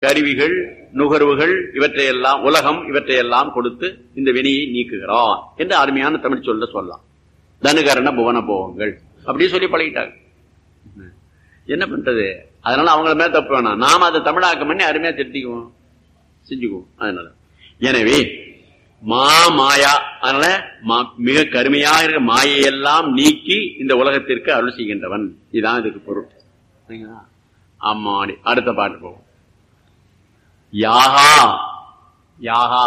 கருவிகள் நுகர்வுகள் இவற்றையெல்லாம் உலகம் இவற்றையெல்லாம் கொடுத்து இந்த வினையை நீக்குகிறான் என்று அருமையான தமிழ் சொல்ல சொல்லலாம் தனுகரண புவன போகங்கள் அப்படியே சொல்லி பழகிட்டாங்க என்ன பண்றது அதனால அவங்கள மேல தப்பு வேணாம் நாம அதை தமிழாக்கம் பண்ணி அருமையா திருத்திக்குவோம் செஞ்சுக்குவோம் அதனால எனவே மா மாயா அதனால மா- மிக கருமையாக இருக்கிற மாயையெல்லாம் நீக்கி இந்த உலகத்திற்கு அருள் செய்கின்றவன் இதுதான் இதுக்கு பொருள் சரிங்களா? ஆமாடி அடுத்த பாட்டு போவோம் யாகா யாகா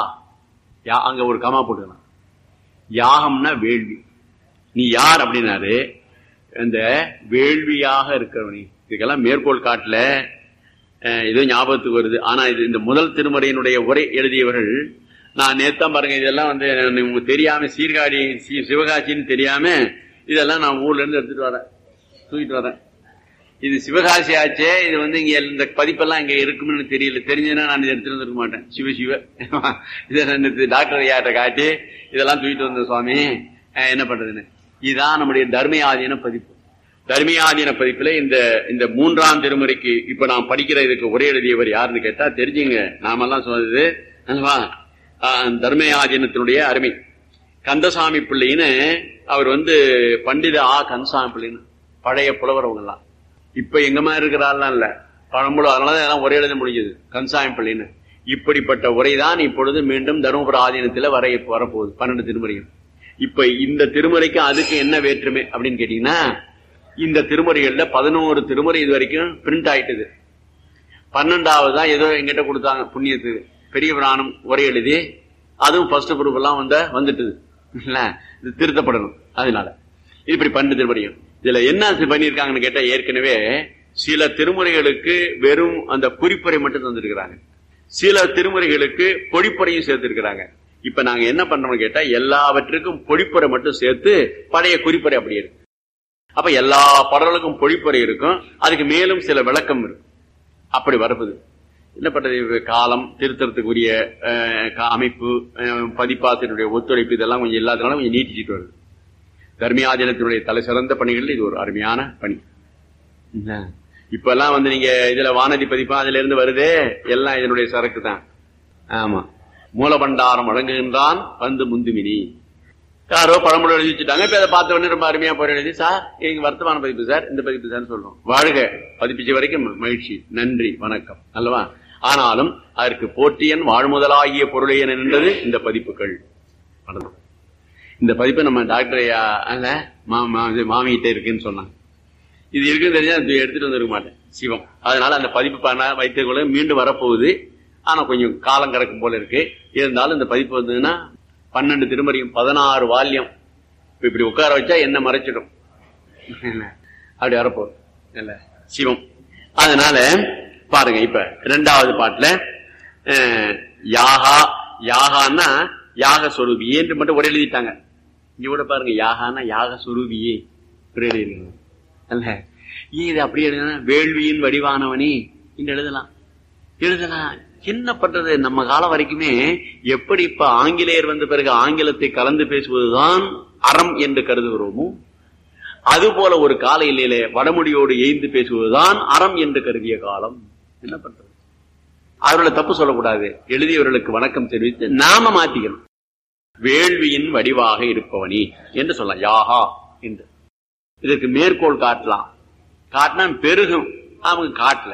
யா அங்க ஒரு கமா போட்டுக்கலாம் யாகம்னா வேள்வி நீ யார் அப்படின்னாரு இந்த வேள்வியாக இருக்கிறவனி இதுக்கெல்லாம் மேற்கோள் காட்டல அஹ், ஏதோ ஞாபகத்துக்கு வருது ஆனா இது இந்த முதல் திருமுறையினுடைய உரை எழுதியவர்கள் நான் நேத்தான் பாருங்க இதெல்லாம் வந்து உங்களுக்கு தெரியாம சீர்காழி சி- சிவகாசின்னு தெரியாம இதெல்லாம் நான் ஊர்ல இருந்து எடுத்துட்டு வரேன் தூக்கிட்டு வரேன் இது சிவகாசி ஆச்சே இது வந்து இங்க இந்த பதிப்பெல்லாம் இங்க இருக்கும்னு தெரியல தெரிஞ்சதுன்னா நான் இதை எடுத்துட்டு வந்திருக்க மாட்டேன் சிவ சிவ இதை நான் இந்த டாக்டர் ஐயாட்ட காட்டி இதெல்லாம் தூக்கிட்டு வந்த சுவாமி அஹ், என்ன பண்றதுன்னு இதுதான் நம்முடைய தர்மயாதீன பதிப்பு தர்மியாதீன பதிப்புல இந்த இந்த மூன்றாம் திருமுறைக்கு இப்ப நான் படிக்கிற இதுக்கு ஒரே எழுதியவர் யாருன்னு கேட்டா தெரிஞ்சுங்க நாமெல்லாம் சொன்னது அல்லவா? ஆஹ், தர்மயாதீனத்தினுடைய அருமை கந்தசாமி பிள்ளைன்னு அவர் வந்து பண்டித ஆ கந்தசாமி பிள்ளைன்னு பழைய புலவர் அவங்க எல்லாம் இப்ப எங்க மாதிரி இருக்கிறாள்லாம் இல்ல பழம்புல அதனாலதான் எல்லாம் ஒரே எழுத முடிஞ்சது கந்தசாமி பிள்ளைன்னு இப்படிப்பட்ட உரைதான் இப்பொழுது மீண்டும் தருமபுர ஆதீனத்துல வர வரப்போகுது பன்னெண்டு திருமுறையும் இப்ப இந்த திருமுறைக்கு அதுக்கு என்ன வேற்றுமை அப்படின்னு கேட்டீங்கன்னா இந்த திருமுறைகள்ல பதினோரு திருமுறை இது வரைக்கும் பிரிண்ட் ஆயிட்டுது பன்னெண்டாவது தான் ஏதோ எங்கிட்ட கொடுத்தாங்க புண்ணியத்துக்கு பெரிய புராணம் உரை எழுதி அதுவும் ஃபர்ஸ்ட் குரூப் எல்லாம் வந்த வந்துட்டுது இல்ல இது திருத்தப்படணும் அதனால இது இப்படி பன்னெண்டு திருமுறையும் இதுல என்ன இது பண்ணியிருக்காங்கன்னு கேட்டா ஏற்கனவே சில திருமுறைகளுக்கு வெறும் அந்த குறிப்புரை மட்டும் தந்திருக்கிறாங்க சில திருமுறைகளுக்கு பொழிப்புரையும் சேர்த்திருக்கிறாங்க இப்ப நாங்க என்ன பண்றோம்னு கேட்டா எல்லாவற்றுக்கும் பொழிப்புரை மட்டும் சேர்த்து பழைய குறிப்புரை அப்படி இருக்கு அப்ப எல்லா பாடல்களுக்கும் பொழிப்புரை இருக்கும் அதுக்கு மேலும் சில விளக்கம் இருக்கும் அப்படி வரப்புது என்ன பண்றது இது காலம் திருத்தறதுக்குரிய அஹ், கா- அமைப்பு அஹ், பதிப்பாசிரியருடைய ஒத்துழைப்பு இதெல்லாம் கொஞ்சம் இல்லாதனால கொஞ்சம் நீட்டிச்சிட்டு வருது தர்மியாதீனத்தினுடைய தலை சிறந்த பணிகள் இது ஒரு அருமையான பணி என்ன? இப்ப எல்லாம் வந்து நீங்க இதுல வானதி பதிப்பா அதுல இருந்து வருதே எல்லாம் இதனுடைய சரக்கு தான் ஆமா மூலபண்டாரம் வழங்குகின்றான் வந்து முந்துமினி யாரோ பழமொழி எழுதி வச்சுட்டாங்க இப்ப அதை பார்த்த உடனே ரொம்ப அருமையா போய் எழுதி சார் எங்க வர்த்தமான பதிப்பு சார் இந்த பதிப்பு சார் சொல்றோம் வாழ்க பதிப்பிச்ச வரைக்கும் மகிழ்ச்சி நன்றி வணக்கம் அல்லவா ஆனாலும் அதற்கு போற்றியன் வாழ்முதலாகிய பொருளையன் என்றது இந்த பதிப்புகள் வணக்கம். இந்த பதிப்பை நம்ம டாக்டர் ஐயா அல்ல மா- மா- இது மாமிகிட்ட இருக்குன்னு சொன்னாங்க இது இருக்குன்னு தெரிஞ்சா அது எடுத்துட்டு வந்திருக்க மாட்டேன் சிவம் அதனால அந்த பதிப்பு பண்ண வைத்துக் கொள்ள மீண்டும் வரப்போகுது ஆனா கொஞ்சம் காலம் கிடக்கும் போல இருக்கு இருந்தாலும் இந்த பதிப்பு வந்ததுன்னா பன்னெண்டு திருமறையும் பதினாறு வால்யம் இப்ப இப்படி உட்கார வச்சா என்ன மறைச்சிடும் அப்படி வரப்போகுது இல்ல சிவம் அதனால பாருங்க இப்ப ரெண்டாவது பாட்டுல அஹ், யாகா யாகான்னா யாக சொரூபியே என்று மட்டும் ஒரே எழுதிட்டாங்க இங்க கூட பாருங்க யாகான்னா யாக சொரூபியே இப்படி எழுதிருக்காங்க அல்ல ஏன் இது அப்படி எழுதுனா வேள்வியின் வடிவானவனே என்று எழுதலாம் எழுதலாம் என்ன பண்றது நம்ம காலம் வரைக்குமே எப்படி இப்ப ஆங்கிலேயர் வந்த பிறகு ஆங்கிலத்தை கலந்து பேசுவதுதான் அறம் என்று கருதுகிறோமோ அதுபோல ஒரு கால இல்லையிலே வடமொழியோடு எய்ந்து பேசுவதுதான் அறம் என்று கருதிய காலம் என்ன பண்றது அவர்களை தப்பு சொல்லக்கூடாது எழுதியவர்களுக்கு வணக்கம் தெரிவித்து நாம மாத்திக்கணும் வேள்வியின் வடிவாக இருப்பவனி என்று சொல்லலாம் யாகா என்று இதற்கு மேற்கோள் காட்டலாம் காட்டினா பெருகும் அவங்க காட்டல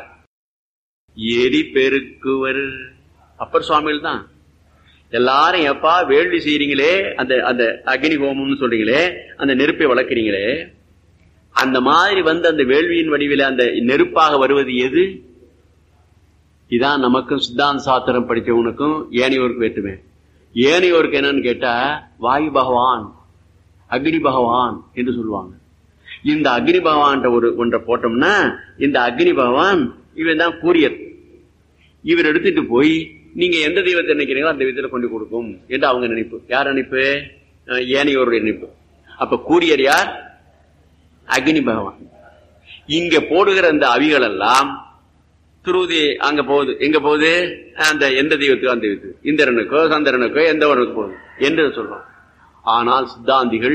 எரி பெருக்குவர் அப்பர் சுவாமிகள் தான் எல்லாரும் எப்பா வேள்வி செய்யறீங்களே அந்த அந்த அக்னி ஹோமம்னு சொல்றீங்களே அந்த நெருப்பை வளர்க்குறீங்களே அந்த மாதிரி வந்து அந்த வேள்வியின் வடிவில அந்த நெருப்பாக வருவது எது இதான் நமக்கும் சித்தாந்த சாத்திரம் படிச்சவனுக்கும் ஏனையோருக்கு வேற்றுமே ஏனையோருக்கு என்னன்னு கேட்டா வாயு பகவான் அக்னி பகவான் என்று சொல்லுவாங்க இந்த அக்னி பகவான் ஒரு ஒன்றை போட்டோம்னா இந்த அக்னி பகவான் இவன் தான் கூரியர் இவர் எடுத்துட்டு போய் நீங்க எந்த தெய்வத்தை நினைக்கிறீங்களோ அந்த தெய்வத்துல கொண்டு கொடுக்கும் என்று அவங்க நினைப்பு யார் நினைப்பு அஹ் ஏனையோருடைய நினைப்பு அப்ப கூரியர் யார் அக்னி பகவான் இங்க போடுகிற அந்த அவிகள் எல்லாம் துருதி அங்க போகுது எங்க போகுது அந்த எந்த தெய்வத்துக்கோ அந்த தெய்வத்துக்கு இந்திரனுக்கோ சந்திரனுக்கோ எந்த ஒன்றுக்கு போகுது என்று சொல்றோம் ஆனால் சித்தாந்திகள்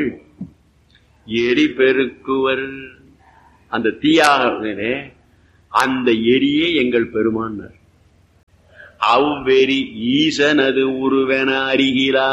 எரி பெருக்குவர் அந்த தீயாக அந்த எரியே எங்கள் பெருமான் அவ்வெறி ஈசனது உருவென அறிகிறா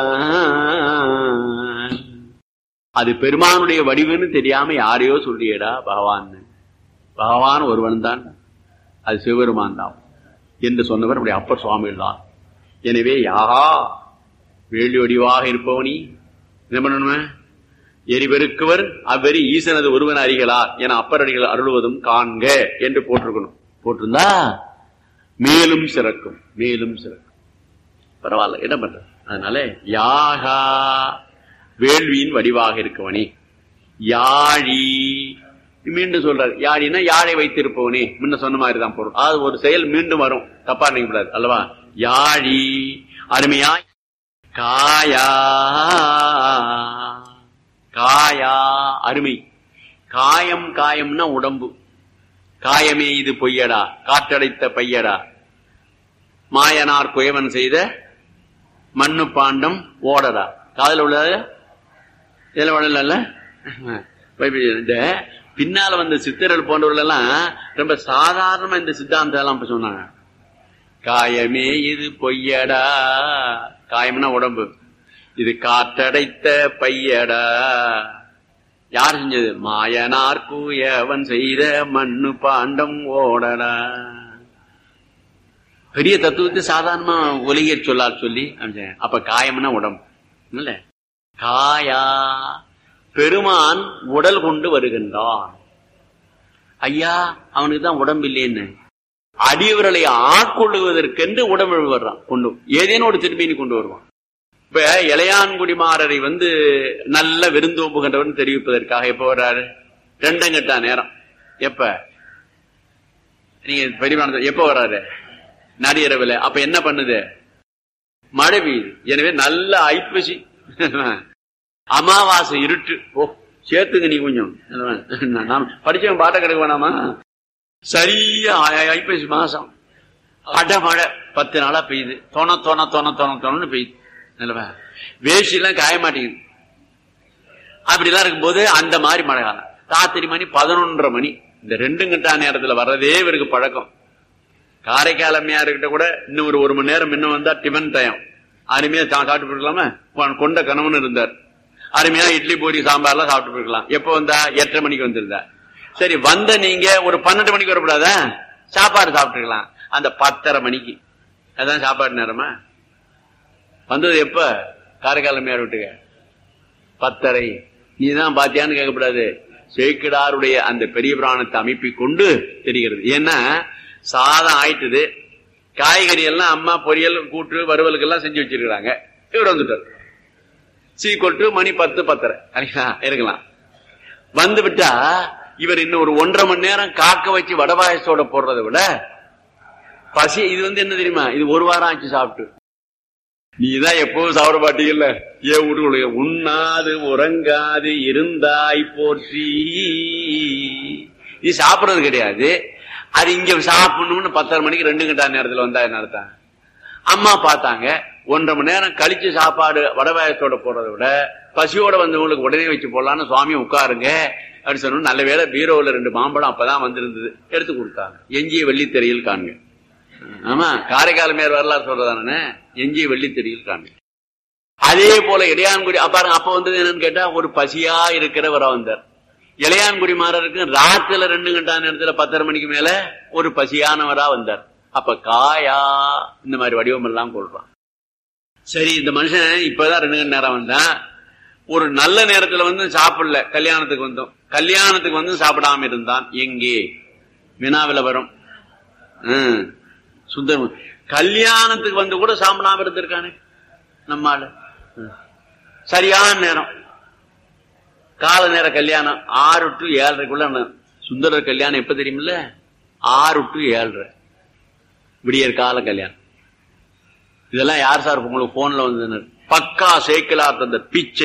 அது பெருமானுடைய வடிவுன்னு தெரியாம யாரையோ சொல்றியடா பகவான் பகவான் ஒருவன் தான் அது சிவபெருமான் தான் என்று சொன்னவர் நம்முடைய அப்பர் சுவாமிகள் தான் எனவே யாகா வேள்வி வடிவாக இருப்பவனி என்ன பண்ணணுமே எரிபெருக்குவர் அவ்வெறி ஈசனது ஒருவன் அறிகளார் என அப்பரடிகள் அருளுவதும் காண்க என்று போட்டிருக்கணும் போட்டிருந்தா மேலும் சிறக்கும் மேலும் சிறக்கும் பரவாயில்ல என்ன பண்ற அதனால யாகா வேள்வியின் வடிவாக இருக்கவனே யாழி மீண்டும் சொல்றாரு யாழினா யாழை வைத்திருப்பவனே முன்ன சொன்ன மாதிரி தான் பொருள் அது ஒரு செயல் மீண்டும் வரும் தப்பா நினைக்கூடாது அல்லவா யாழி அருமையா காயா காயா அருமை காயம் காயம்னா உடம்பு காயமே இது பொய்யடா காற்றடைத்த பையடா மாயனார் குயவன் செய்த மண்ணு பாண்டம் ஓடடா காதல உள்ளது இதுல உடல இந்த பின்னால வந்த சித்தர்கள் போன்றவர்கள் எல்லாம் ரொம்ப சாதாரணமா இந்த சித்தாந்தம் எல்லாம் சொன்னாங்க காயமே இது பொய்யடா காயம்னா உடம்பு இது காற்றடைத்த பையடா யார் செஞ்சது மாயனார் கூயவன் செய்த மண்ணு பாண்டம் ஓடடா பெரிய தத்துவத்தை சாதாரணமா ஒலிகர் சொல்லால் சொல்லி அப்ப காயம்னா உடம்பு இல்ல காயா பெருமான் உடல் கொண்டு வருகின்றான் ஐயா அவனுக்கு தான் உடம்பு இல்லைன்னு அடியவர்களை ஆட்கொள்ளுவதற்கென்று உடம்பு வர்றான் கொண்டு ஏதேனும் ஒரு திரும்பினி கொண்டு வருவான் இப்ப இளையான்குடிமாரரை வந்து நல்ல விருந்தோம்புகின்றவன் தெரிவிப்பதற்காக எப்ப வர்றாரு ரெண்டங்கட்டா நேரம் எப்ப நீங்க பெரியமான எப்ப வர்றாரு நடிகரவில் அப்ப என்ன பண்ணுது மழை பெய்யுது எனவே நல்ல ஐப்பசி அமாவாசை இருட்டு ஓ சேர்த்துங்க நீ கொஞ்சம் நான் படிச்சவன் பாட்ட கிடக்க வேணாமா சரியா ஐப்பசி மாசம் அடமழை பத்து நாளா பெய்யுது தொண தொண தொண தொண தொணன்னு பெய்யுது நல்லவா வேஷ்டி எல்லாம் காய மாட்டேங்குது அப்படிலாம் இருக்கும்போது அந்த மாதிரி மழை காலம் ராத்திரி மணி பதினொன்றரை மணி இந்த ரெண்டு கட்டா நேரத்துல வர்றதே இவருக்கு பழக்கம் காரைக்கால் அம்மையாருக்கிட்ட கூட இன்னும் ஒரு ஒரு மணி நேரம் இன்னும் வந்தா டிஃபன் டைம் அருமையா சாப்பிட்டு போயிருக்கலாமா கொண்ட கணவன் இருந்தார் அருமையா இட்லி பூரி சாம்பார்லாம் சாப்பிட்டு போயிருக்கலாம் எப்ப வந்தா எட்டரை மணிக்கு வந்திருந்தா சரி வந்த நீங்க ஒரு பன்னெண்டு மணிக்கு வரக்கூடாதா சாப்பாடு சாப்பிட்டுருக்கலாம் அந்த பத்தரை மணிக்கு அதான் சாப்பாடு நேரமா வந்தது எப்ப காரைக்கால் அம்மையார் விட்டுக்க பத்தரை நீ தான் பாத்தியான்னு கேட்கக்கூடாது சேக்கிடாருடைய அந்த பெரிய பிராணத்தை அமைப்பை கொண்டு தெரிகிறது ஏன்னா சாதம் ஆயிட்டுது காய்கறி எல்லாம் அம்மா பொரியல் கூட்டு வறுவலுக்கு எல்லாம் செஞ்சு வச்சிருக்காங்க இவர் வந்துட்டார் சீ கொட்டு மணி பத்து பத்தரை இருக்கலாம் வந்து விட்டா இவர் இன்னும் ஒரு ஒன்றரை மணி நேரம் காக்க வச்சு வடபாயசோட போடுறதை விட பசி இது வந்து என்ன தெரியுமா இது ஒரு வாரம் ஆச்சு சாப்பிட்டு நீதான் எப்பவும் சாப்பிட மாட்டீங்கல்ல ஏன் வீட்டுக்குள்ள உண்ணாது உறங்காது இருந்தாய் போற்றி நீ சாப்பிடுறது கிடையாது அது இங்க சாப்பிடணும்னு பத்தரை மணிக்கு ரெண்டு கண்டா நேரத்துல வந்தா என்ன அர்த்தம் அம்மா பார்த்தாங்க ஒன்றரை மணி நேரம் கழிச்சு சாப்பாடு வடவாயத்தோட போடுறத விட பசியோட வந்தவங்களுக்கு உடனே வச்சு போடலான்னு சுவாமி உட்காருங்க அப்படின்னு சொன்னோம் நல்ல வேலை பீரோவில் ரெண்டு மாம்பழம் அப்பதான் வந்திருந்தது எடுத்து கொடுத்தாங்க எஞ்சிய வெள்ளித்தெறியில் காண்க ஆமா காரைக்கால் மேல் வரலாறு சொல்றதானே எஞ்சிய வெள்ளித்தெறியில் காண்க அதே போல இடையான்குடி பாருங்க அப்ப வந்தது என்னன்னு கேட்டா ஒரு பசியா இருக்கிறவரா வந்தார் இளையான்குடி மாறருக்கு ராத்துல ரெண்டு கண்டா நேரத்துல பத்தரை மணிக்கு மேல ஒரு பசியானவரா வந்தார் அப்ப காயா இந்த மாதிரி வடிவம் எல்லாம் கொள்றான் சரி இந்த மனுஷன் இப்பதான் ரெண்டு மணி நேரம் வந்தான் ஒரு நல்ல நேரத்துல வந்து சாப்பிடல கல்யாணத்துக்கு வந்தோம் கல்யாணத்துக்கு வந்து சாப்பிடாம இருந்தான் எங்கே வினாவில வரும் சுந்தரம் கல்யாணத்துக்கு வந்து கூட சாப்பிடாம இருந்திருக்கானே நம்மால சரியான நேரம் கால நேர கல்யாணம் ஆறு டு ஏழரைக்குள்ள சுந்தரர் கல்யாணம் எப்ப தெரியுமில்ல ஆறு டு ஏழரை விடியற் கால கல்யாணம் இதெல்லாம் யார் சார் உங்களுக்கு போன்ல வந்து பக்கா சேக்கலா தந்த பிச்சை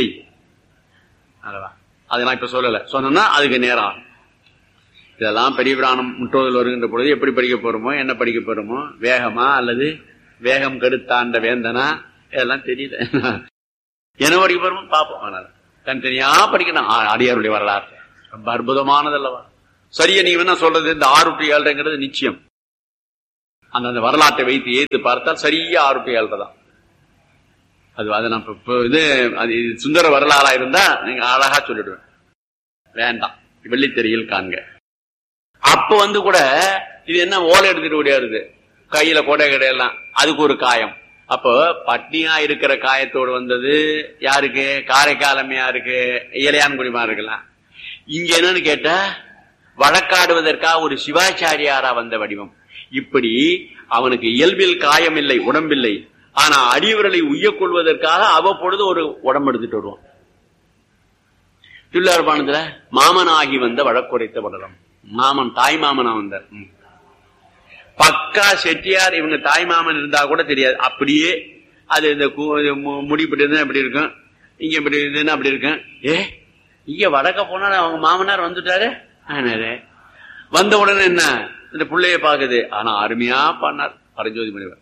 அதை நான் இப்ப சொல்லல சொன்னா அதுக்கு நேரம் இதெல்லாம் பெரிய பிராணம் முற்றோதல் வருகின்ற பொழுது எப்படி படிக்க போறோமோ என்ன படிக்க போறோமோ வேகமா அல்லது வேகம் கெடுத்தாண்ட வேந்தனா இதெல்லாம் தெரியல என்ன படிக்க போறோமோ பார்ப்போம் ஆனால் தனித்தனியா படிக்கணும் அடியாருடைய வரலாறு ரொம்ப அற்புதமானது அல்லவா சரியா நீங்க என்ன சொல்றது இந்த ஆறு டு ஏழுங்கிறது நிச்சயம் அந்த அந்த வரலாற்றை வைத்து ஏத்து பார்த்தால் சரியா ஆறு டு ஏழரை தான் அது அதை நான் இப்ப- இப்ப இது அது இது சுந்தர வரலாறா இருந்தா நீங்க அழகா சொல்லிடுவேன் வேண்டாம் வெள்ளித்தெறியில் காண்க அப்ப வந்து கூட இது என்ன ஓலை எடுத்துட்டு ஓடியாருது கையில கொடை கிடையெல்லாம் அதுக்கு ஒரு காயம் அப்போ பட்னியா இருக்கிற காயத்தோடு வந்தது யாருக்கு காரைக்காலமையாருக்கு இளையான்குடிமா இருக்கலாம் இங்க என்னன்னு கேட்டா வழக்காடுவதற்காக ஒரு சிவாச்சாரியாரா வந்த வடிவம் இப்படி அவனுக்கு இயல்பில் காயம் இல்லை உடம்பில்லை ஆனா அடியவர்களை உய்யக் கொள்வதற்காக அவ்வப்பொழுது ஒரு உடம்பு எடுத்துட்டு வருவான் திருவிழாபானத்துல மாமனாகி வந்த வழக்குரைத்த படலம் மாமன் தாய் மாமனா வந்தார் ம். பக்கா செட்டியார் இவங்க தாய் மாமன் இருந்தா கூட தெரியாது அப்படியே அது இந்த கு- இது மு- முடி இப்படி இருந்தா இப்படி இருக்கும் இங்க இப்படி இருந்ததுன்னா அப்படி இருக்கும் ஏ இங்க வடக்க போனா அவங்க மாமனார் வந்துட்டாரு ஆனாரு வந்த உடனே என்ன இந்த புள்ளைய பாக்குது ஆனா அருமையா பண்ணார் பரஞ்சோதி முனிவர்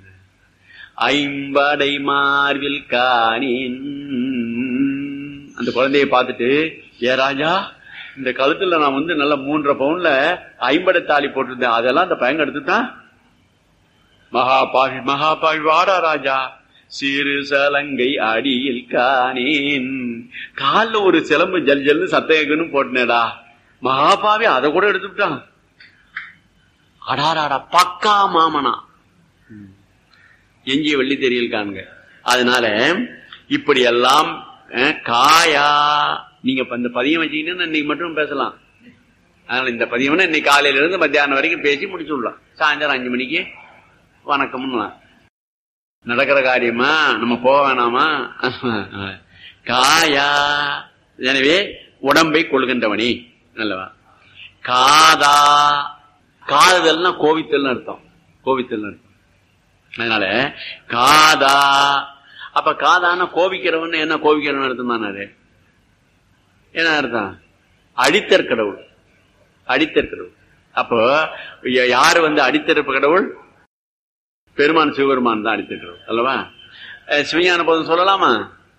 ஐம்படை மார்பில் காணின் அந்த குழந்தைய பார்த்துட்டு ஏ ராஜா இந்த கழுத்துல நான் வந்து நல்ல மூன்றரை பவுன்ல ஐம்படை தாலி போட்டிருந்தேன் அதெல்லாம் அந்த பையன் எடுத்துட்டான் மகாபாவி மகாபாவி வாடா ராஜா சிறு சலங்கை அடியில் காணேன் கால்ல ஒரு சிலம்பு ஜல் ஜல்னு சத்தேகன்னு போட்டினேடா மகாபாவி அதை கூட எடுத்துட்டான் அடாராடா பக்கா மாமனா எஞ்சிய வெள்ளி தெரியல் காண்க அதனால இப்படி எல்லாம் அஹ், காயா நீங்க இப்ப இந்த பதியம் வச்சீங்கன்னா இன்னைக்கு மட்டும் பேசலாம் அதனால இந்த பதியம்னா இன்னைக்கு காலையில இருந்து மத்தியானம் வரைக்கும் பேசி முடிச்சு விடலாம் சாயந்தரம் அஞ்சு மணிக்கு வணக்கம்னு நடக்கிற காரியமா நம்ம போக வேணாமா காயா எனவே உடம்பை கொள்கின்றவனி நல்லவா காதா காதல்னா கோவித்தல்னு அர்த்தம் கோவித்தல்னு அர்த்தம் அதனால காதா அப்ப காதான கோபிக்கிறவன் என்ன கோபிக்கிறவன் அர்த்தம் தானே என்ன அர்த்தம் அடித்தற் கடவுள் அடித்தற் கடவுள் அப்போ ய- யாரு வந்து அடித்தறப்பு கடவுள் பெருமான் சிவபெருமான் தான் அடித்தற் கடவுள் அல்லவா அஹ் சிவஞான போதும் சொல்லலாமா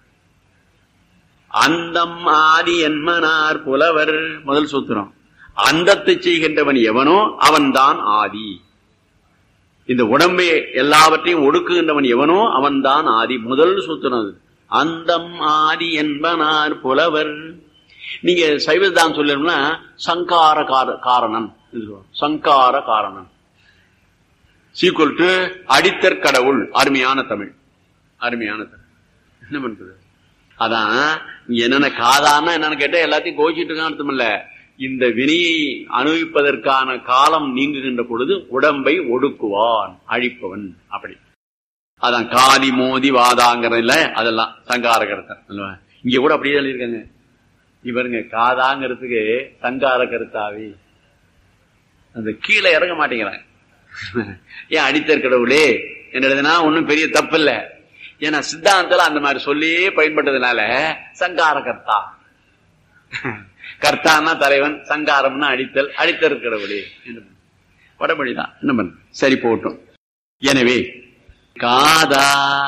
அந்தம் ஆதி என்மனார் புலவர் முதல் சூத்திரம் அந்தத்தை செய்கின்றவன் எவனோ அவன்தான் ஆதி இந்த உடம்பை எல்லாவற்றையும் ஒடுக்குகின்றவன் எவனோ அவன்தான் ஆதி முதல் சூத்திரம் அது. அந்தம் ஆதி என்பனார் புலவர் நீங்க சைவதான் சொல்லணும்னா சங்கார கார- காரணன் என்று சொல்லுவாங்க. சங்கார காரணன் சீக்குவல் டு அடித்தற் கடவுள் அருமையான தமிழ் அருமையான தமிழ் என்ன பண்றது அதான் இங்க என்னென்ன காதான்னா என்னன்னு கேட்டா எல்லாத்தையும் கோச்சிட்டு இருக்கான்னு அர்த்தம் இல்ல இந்த வினையை அனுபவிப்பதற்கான காலம் நீங்குகின்ற பொழுது உடம்பை ஒடுக்குவான் அழிப்பவன் அப்படி அதான் காதி மோதி வாதாங்கிறதுல அதெல்லாம் சங்கார கருத்தம் அல்லவா? இங்க கூட அப்படியே சொல்லியிருக்காங்க இவருங்க காதாங்கிறதுக்கு சங்கார கருத்தாவி அந்த கீழே இறங்க மாட்டேங்கிறாங்க ஏன் அடித்தர் கடவுளே என்னதுன்னா ஒண்ணும் பெரிய தப்பு இல்ல ஏன்னா சித்தாந்தத்துல அந்த மாதிரி சொல்லி பயன்பட்டதுனால சங்கார கர்த்தா கர்த்தான்னா தலைவன் சங்காரம்னா அடித்தல் அடித்தர் கடவுளே என்ன பண்ண? வடமொழிதான் என்ன பண்ண சரி போட்டும் எனவே காதா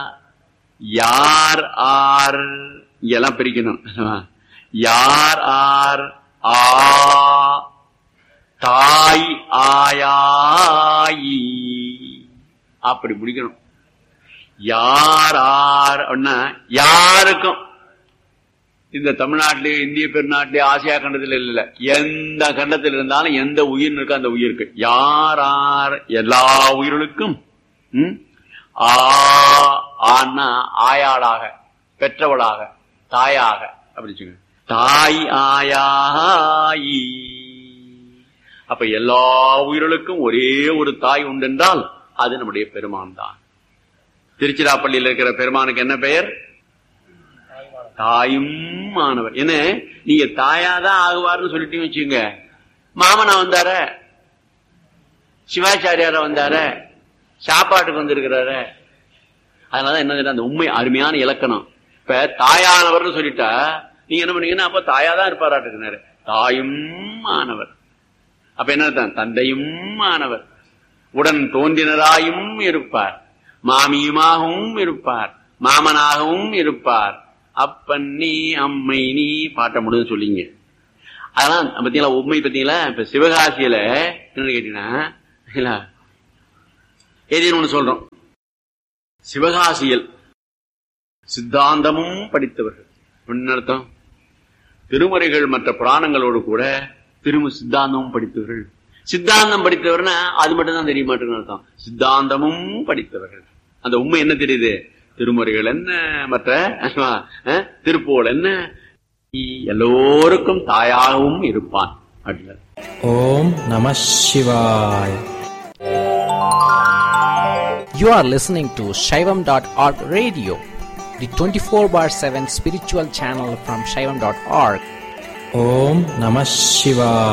யார் ஆர் இங்கெல்லாம் பிரிக்கணும் யார் ஆர் ஆ தாய் ஆயாயி அப்படி முடிக்கணும் யார் ஆர் அப்படின்னா யாருக்கும் இந்த தமிழ்நாட்டிலே இந்திய பெருநாட்டிலே ஆசியா கண்டத்தில் இல்ல எந்த கண்டத்தில் இருந்தாலும் எந்த உயிர் இருக்கோ அந்த உயிருக்கு யார் ஆர் எல்லா உயிர்களுக்கும் ம்? ஆ ஆன்னா ஆயாளாக பெற்றவளாக தாயாக அப்படி சொல்லுங்க தாய் ஆயாயி அப்ப எல்லா உயிர்களுக்கும் ஒரே ஒரு தாய் உண்டென்றால் அது நம்முடைய பெருமான் தான் திருச்சிராப்பள்ளியில் இருக்கிற பெருமானுக்கு என்ன பெயர் தாயும் மாணவர் என்ன நீங்க தாயாதான் ஆகுவார்னு சொல்லிட்டு வச்சுங்க மாமனா வந்தார சிவாச்சாரியார வந்தார சாப்பாட்டுக்கு வந்திருக்கிறாரு அதனால என்ன அந்த உண்மை அருமையான இலக்கணம் இப்ப தாயானவர்னு சொல்லிட்டா நீங்க என்ன பண்ணீங்கன்னா அப்ப தாயாதான் இருப்பாராட்டுக்குனாரு தாயும் மாணவர் அப்ப என்ன அர்த்தம்? தந்தையும் மாணவர் உடன் தோன்றினராயும் இருப்பார் மாமியுமாகவும் இருப்பார் மாமனாகவும் இருப்பார் அப்பன் நீ அம்மை நீ பாட்ட முடியும் சொல்லிங்க அதெல்லாம் பாத்தீங்களா உண்மை பாத்தீங்களா இப்ப சிவகாசியில என்ன கேட்டீங்கன்னா இல்ல, ஏதேனும் ஒண்ணு சொல்றோம் சிவகாசியில் சித்தாந்தமும் படித்தவர்கள் என்ன அர்த்தம் திருமறைகள் மற்ற புராணங்களோடு கூட திரும்ப சித்தாந்தமும் படித்தவர்கள் சித்தாந்தம் படித்தவர்னா அது மட்டும் தான் தெரிய மாட்டேங்குது அர்த்தம் சித்தாந்தமும் படித்தவர்கள் அந்த உண்மை என்ன தெரியுது திருமுறைகள் என்ன மற்ற அஹ், திருப்புகழ் என்ன எல்லோருக்கும் தாயாகவும் இருப்பான் அப்படின்னாரு ஓம் நம சிவாய் You are listening to Shaivam.org radio, the 24 bar 7 spiritual channel from Shaivam.org. Om Namah Shivaya.